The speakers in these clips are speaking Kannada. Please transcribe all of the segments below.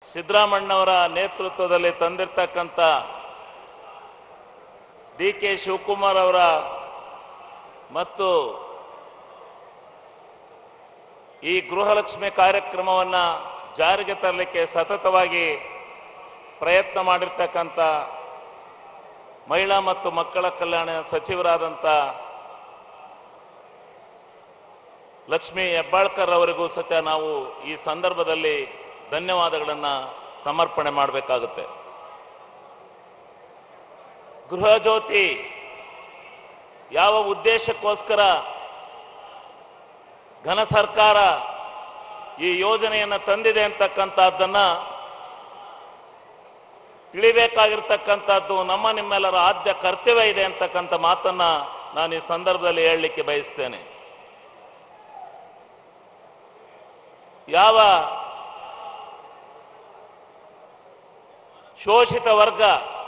ಸಿದ್ದರಾಮಣ್ಣವರ ನೇತೃತ್ವದಲ್ಲಿ ತಂದಿರ್ತಕ್ಕಂಥ ಡಿ ಕೆ ಶಿವಕುಮಾರ್ ಅವರ ಮತ್ತು ಈ ಗೃಹಲಕ್ಷ್ಮಿ ಕಾರ್ಯಕ್ರಮವನ್ನು ಜಾರಿಗೆ ತರಲಿಕ್ಕೆ ಸತತವಾಗಿ ಪ್ರಯತ್ನ ಮಾಡಿರ್ತಕ್ಕಂಥ ಮಹಿಳಾ ಮತ್ತು ಮಕ್ಕಳ ಕಲ್ಯಾಣ ಸಚಿವರಾದಂಥ ಲಕ್ಷ್ಮೀ ಹೆಬ್ಬಾಳ್ಕರ್ ಅವರಿಗೂ ಸತ್ಯ ನಾವು ಈ ಸಂದರ್ಭದಲ್ಲಿ ಧನ್ಯವಾದಗಳನ್ನು ಸಮರ್ಪಣೆ ಮಾಡಬೇಕಾಗುತ್ತೆ ಗೃಹ ಜ್ಯೋತಿ ಯಾವ ಉದ್ದೇಶಕ್ಕೋಸ್ಕರ ಘನ ಸರ್ಕಾರ ಈ ಯೋಜನೆಯನ್ನು ತಂದಿದೆ ಅಂತಕ್ಕಂಥದ್ದನ್ನ ತಿಳಿಬೇಕಾಗಿರ್ತಕ್ಕಂಥದ್ದು ನಮ್ಮ ನಿಮ್ಮೆಲ್ಲರ ಆದ್ಯ ಕರ್ತವ್ಯ ಇದೆ ಅಂತಕ್ಕಂಥ ಮಾತನ್ನ ನಾನು ಈ ಸಂದರ್ಭದಲ್ಲಿ ಹೇಳಲಿಕ್ಕೆ ಬಯಸ್ತೇನೆ ಯಾವ ಶೋಷಿತ ವರ್ಗ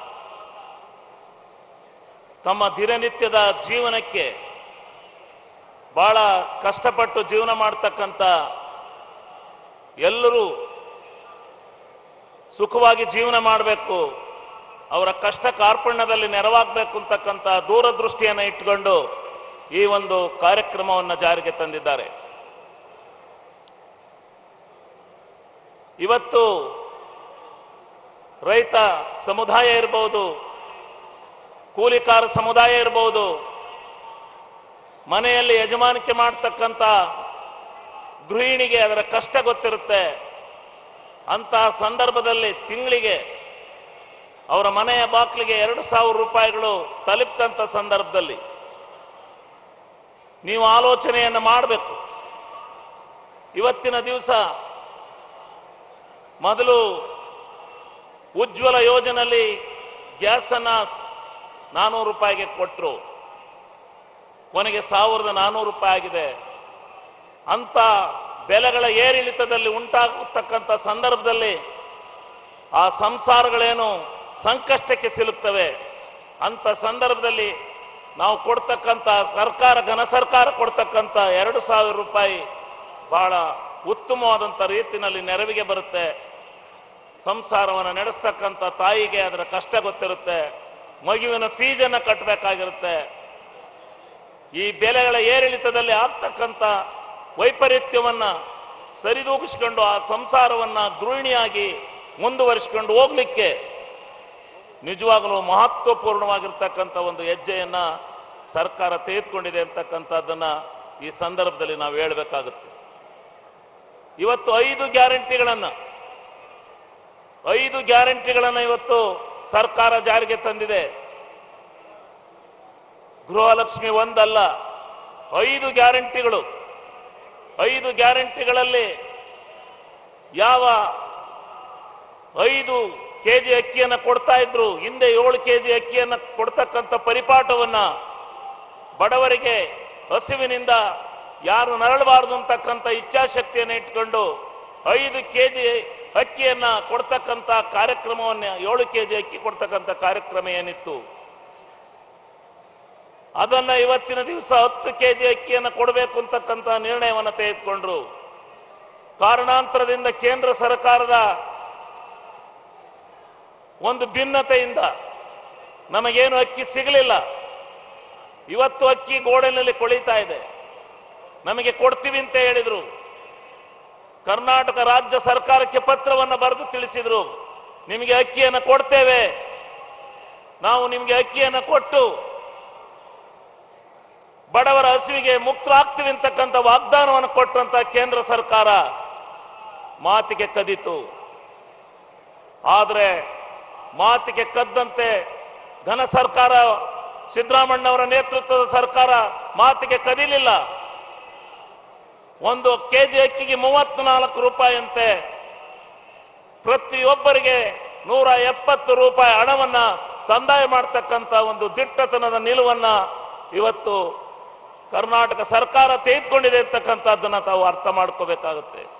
ತಮ್ಮ ದಿನನಿತ್ಯದ ಜೀವನಕ್ಕೆ ಬಹಳ ಕಷ್ಟಪಟ್ಟು ಜೀವನ ಮಾಡ್ತಕ್ಕಂಥ ಎಲ್ಲರೂ ಸುಖವಾಗಿ ಜೀವನ ಮಾಡಬೇಕು ಅವರ ಕಷ್ಟ ಕಾರ್ಪಣ್ಯದಲ್ಲಿ ನೆರವಾಗಬೇಕು ಅಂತಕ್ಕಂಥ ದೂರದೃಷ್ಟಿಯನ್ನು ಇಟ್ಟುಕೊಂಡು ಈ ಒಂದು ಕಾರ್ಯಕ್ರಮವನ್ನು ಜಾರಿಗೆ ತಂದಿದ್ದಾರೆ ಇವತ್ತು ರೈತ ಸಮುದಾಯ ಇರಬಹುದು ಕೂಲಿಕಾರ ಸಮುದಾಯ ಇರಬಹುದು ಮನೆಯಲ್ಲಿ ಯಜಮಾನಿಕೆ ಮಾಡ್ತಕ್ಕಂಥ ಗೃಹಿಣಿಗೆ ಅದರ ಕಷ್ಟ ಗೊತ್ತಿರುತ್ತೆ ಅಂತಹ ಸಂದರ್ಭದಲ್ಲಿ ತಿಂಗಳಿಗೆ ಅವರ ಮನೆಯ ಬಾಗಿಲಿಗೆ ಎರಡು ಸಾವಿರ ರೂಪಾಯಿಗಳು ತಲುಪಿದಂಥ ಸಂದರ್ಭದಲ್ಲಿ ನೀವು ಆಲೋಚನೆಯನ್ನು ಮಾಡಬೇಕು ಇವತ್ತಿನ ದಿವಸ ಮೊದಲು ಉಜ್ವಲ ಯೋಜನೆಯಲ್ಲಿ ಗ್ಯಾಸನ್ನು ನಾನ್ನೂರು ರೂಪಾಯಿಗೆ ಕೊಟ್ಟರು ಕೊನೆಗೆ ಸಾವಿರದ ನಾನ್ನೂರು ರೂಪಾಯಿ ಆಗಿದೆ ಅಂತ ಬೆಲೆಗಳ ಏರಿಳಿತದಲ್ಲಿ ಉಂಟಾಗತಕ್ಕಂಥ ಸಂದರ್ಭದಲ್ಲಿ ಆ ಸಂಸಾರಗಳೇನು ಸಂಕಷ್ಟಕ್ಕೆ ಸಿಲುಕ್ತವೆ ಅಂತ ಸಂದರ್ಭದಲ್ಲಿ ನಾವು ಕೊಡ್ತಕ್ಕಂಥ ಸರ್ಕಾರ ಘನ ಸರ್ಕಾರ ಕೊಡ್ತಕ್ಕಂಥ ಎರಡು ಸಾವಿರ ರೂಪಾಯಿ ಬಹಳ ಉತ್ತಮವಾದಂಥ ರೀತಿಯಲ್ಲಿ ನೆರವಿಗೆ ಬರುತ್ತೆ ಸಂಸಾರವನ್ನು ನಡೆಸ್ತಕ್ಕಂಥ ತಾಯಿಗೆ ಅದರ ಕಷ್ಟ ಗೊತ್ತಿರುತ್ತೆ ಮಗುವಿನ ಫೀಸನ್ನು ಕಟ್ಟಬೇಕಾಗಿರುತ್ತೆ ಈ ಬೆಲೆಗಳ ಏರಿಳಿತದಲ್ಲಿ ಆಗ್ತಕ್ಕಂಥ ವೈಪರೀತ್ಯವನ್ನ ಸರಿದೂಗಿಸಿಕೊಂಡು ಆ ಸಂಸಾರವನ್ನ ಗೃಹಿಣಿಯಾಗಿ ಮುಂದುವರಿಸಿಕೊಂಡು ಹೋಗ್ಲಿಕ್ಕೆ ನಿಜವಾಗಲೂ ಮಹತ್ವಪೂರ್ಣವಾಗಿರ್ತಕ್ಕಂಥ ಒಂದು ಹೆಜ್ಜೆಯನ್ನ ಸರ್ಕಾರ ತೆಗೆದುಕೊಂಡಿದೆ ಅಂತಕ್ಕಂಥದ್ದನ್ನ ಈ ಸಂದರ್ಭದಲ್ಲಿ ನಾವು ಹೇಳಬೇಕಾಗುತ್ತೆ ಇವತ್ತು ಐದು ಗ್ಯಾರಂಟಿಗಳನ್ನ ಐದು ಗ್ಯಾರಂಟಿಗಳನ್ನ ಇವತ್ತು ಸರ್ಕಾರ ಜಾರಿಗೆ ತಂದಿದೆ ಗೃಹಲಕ್ಷ್ಮಿ ಒಂದಲ್ಲ ಐದು ಗ್ಯಾರಂಟಿಗಳು ಐದು ಗ್ಯಾರಂಟಿಗಳಲ್ಲಿ ಯಾವ ಐದು ಕೆಜಿ ಅಕ್ಕಿಯನ್ನು ಕೊಡ್ತಾ ಇದ್ರು ಹಿಂದೆ ಏಳು ಕೆಜಿ ಅಕ್ಕಿಯನ್ನು ಕೊಡ್ತಕ್ಕಂಥ ಪರಿಪಾಠವನ್ನ ಬಡವರಿಗೆ ಹಸಿವಿನಿಂದ ಯಾರು ನರಳಬಾರದು ಅಂತಕ್ಕಂಥ ಇಚ್ಛಾಶಕ್ತಿಯನ್ನು ಇಟ್ಕೊಂಡು ಐದು ಕೆಜಿ ಅಕ್ಕಿಯನ್ನ ಕೊಡ್ತಕ್ಕಂಥ ಕಾರ್ಯಕ್ರಮವನ್ನ ಏಳು ಕೆಜಿ ಅಕ್ಕಿ ಕೊಡ್ತಕ್ಕಂಥ ಕಾರ್ಯಕ್ರಮ ಏನಿತ್ತು ಅದನ್ನ ಇವತ್ತಿನ ದಿವಸ ಹತ್ತು ಕೆಜಿ ಅಕ್ಕಿಯನ್ನು ಕೊಡಬೇಕು ಅಂತಕ್ಕಂಥ ನಿರ್ಣಯವನ್ನು ತೆಗೆದುಕೊಂಡ್ರು ಕಾರಣಾಂತರದಿಂದ ಕೇಂದ್ರ ಸರ್ಕಾರದ ಒಂದು ಭಿನ್ನತೆಯಿಂದ ನಮಗೇನು ಅಕ್ಕಿ ಸಿಗಲಿಲ್ಲ ಇವತ್ತು ಅಕ್ಕಿ ಗೋಡೆನಲ್ಲಿ ಕೊಳಿತಾ ಇದೆ ನಮಗೆ ಕೊಡ್ತೀವಿ ಅಂತ ಹೇಳಿದ್ರು ಕರ್ನಾಟಕ ರಾಜ್ಯ ಸರ್ಕಾರಕ್ಕೆ ಪತ್ರವನ್ನು ಬರೆದು ತಿಳಿಸಿದ್ರು ನಿಮಗೆ ಅಕ್ಕಿಯನ್ನು ಕೊಡ್ತೇವೆ ನಾವು ನಿಮಗೆ ಅಕ್ಕಿಯನ್ನು ಕೊಟ್ಟು ಬಡವರ ಹಸಿವಿಗೆ ಮುಕ್ತರಾಗ್ತೀವಿ ಅಂತಕ್ಕಂಥ ವಾಗ್ದಾನವನ್ನು ಕೊಟ್ಟಂತ ಕೇಂದ್ರ ಸರ್ಕಾರ ಮಾತಿಗೆ ಕದಿತು ಆದರೆ ಮಾತಿಗೆ ಕದ್ದಂತೆ ಘನ ಸರ್ಕಾರ ಸಿದ್ದರಾಮಣ್ಣವರ ನೇತೃತ್ವದ ಸರ್ಕಾರ ಮಾತಿಗೆ ಕದಿಲಿಲ್ಲ ಒಂದು ಕೆಜಿ ಅಕ್ಕಿಗೆ ಮೂವತ್ನಾಲ್ಕು ರೂಪಾಯಿ ಅಂತೆ ಪ್ರತಿಯೊಬ್ಬರಿಗೆ ನೂರ ಎಪ್ಪತ್ತು ರೂಪಾಯಿ ಹಣವನ್ನ ಸಂದಾಯ ಮಾಡ್ತಕ್ಕಂಥ ಒಂದು ದಿಟ್ಟತನದ ನಿಲುವನ್ನ ಇವತ್ತು ಕರ್ನಾಟಕ ಸರ್ಕಾರ ತೆಗೆದುಕೊಂಡಿದೆ ಅಂತಕ್ಕಂಥದ್ದನ್ನ ತಾವು ಅರ್ಥ ಮಾಡ್ಕೋಬೇಕಾಗುತ್ತೆ